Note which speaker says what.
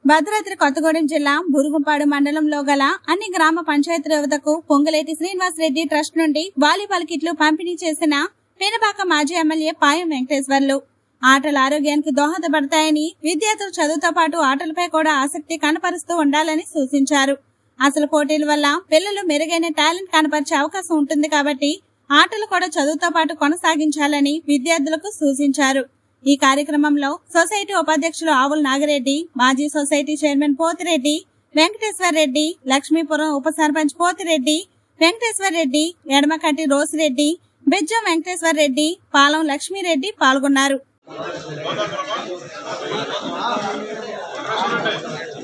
Speaker 1: భద్రాద్రి కొత్తగూడెం జిల్లా బురుగుపాడు మండలంలో గల అన్ని గ్రామ పంచాయతీ యువతకు పొంగులేటి శ్రీనివాస్ రెడ్డి ట్రస్ట్ నుండి వాలీబాల్ కిట్లు పంపిణీ చేసిన పినపాక మాజీ ఎమ్మెల్యే పాయం వెంకటేశ్వర్లు ఆటలు ఆరోగ్యానికి దోహదపడతాయని విద్యార్థులు చదువుతో పాటు ఆటలపై కూడా ఆసక్తి కనపరుస్తూ ఉండాలని సూచించారు అసలు పోటీల వల్ల పిల్లలు మెరుగైన టాలెంట్ కనపరిచే అవకాశం ఉంటుంది కాబట్టి ఆటలు కూడా చదువుతో పాటు కొనసాగించాలని విద్యార్థులకు సూచించారు ఈ కార్యక్రమంలో సొసైటీ ఉపాధ్యక్షులు ఆవుల నాగిరెడ్డి మాజీ సొసైటీ చైర్మన్ పోతిరెడ్డి వెంకటేశ్వర్ రెడ్డి లక్ష్మీపురం ఉప సర్పంచ్ పోతిరెడ్డి వెంకటేశ్వర్ రెడ్డి ఎడమకంటి రోసిరెడ్డి బెజ్జం వెంకటేశ్వర్ రెడ్డి పాలెం లక్ష్మీరెడ్డి పాల్గొన్నారు